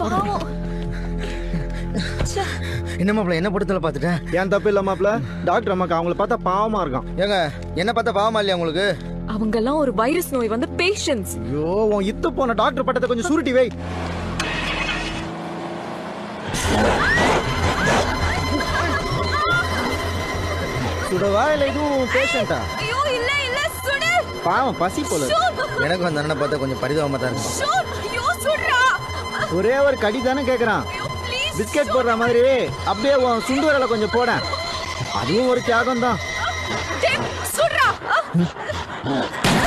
பாவம் ச்சே. என்ன மாப்பிள என்ன படத்துல பாத்துட்டேன் ஏன் தப்பு இல்ல மாப்ள டாக்டர் அம்மாக்கு அவங்கள பார்த்தா பாவமா இருக்கான் ஏங்க என்ன பார்த்தா பாவமா இல்லையா உங்களுக்கு அவங்கெல்லாம் ஒரு வைரஸ் நோய் வந்து பேஷன்ஸ் ஐயோ உன் இத்து போன டாக்டர் பட்டத்தை கொஞ்சம் சுருட்டி வை சுடவா இல்ல இதுவும் பேஷண்டா ஐயோ இல்ல இல்ல சுடு பாவம் பசி போல இருக்கு. எனக்கு அந்த அண்ணனை பார்த்தா கொஞ்சம் பரிதாபமா தான் இருக்கும் ஷூட் ஐயோ சுடுறா ஒரே ஒரு கடி தானே கேக்குறான் ஐயோ ப்ளீஸ் பிஸ்கட் போடுற மாதிரி அப்படியே உன் சுண்டு விரல கொஞ்சம் போட அதுவும் ஒரு தியாகம் தான் சுடுறா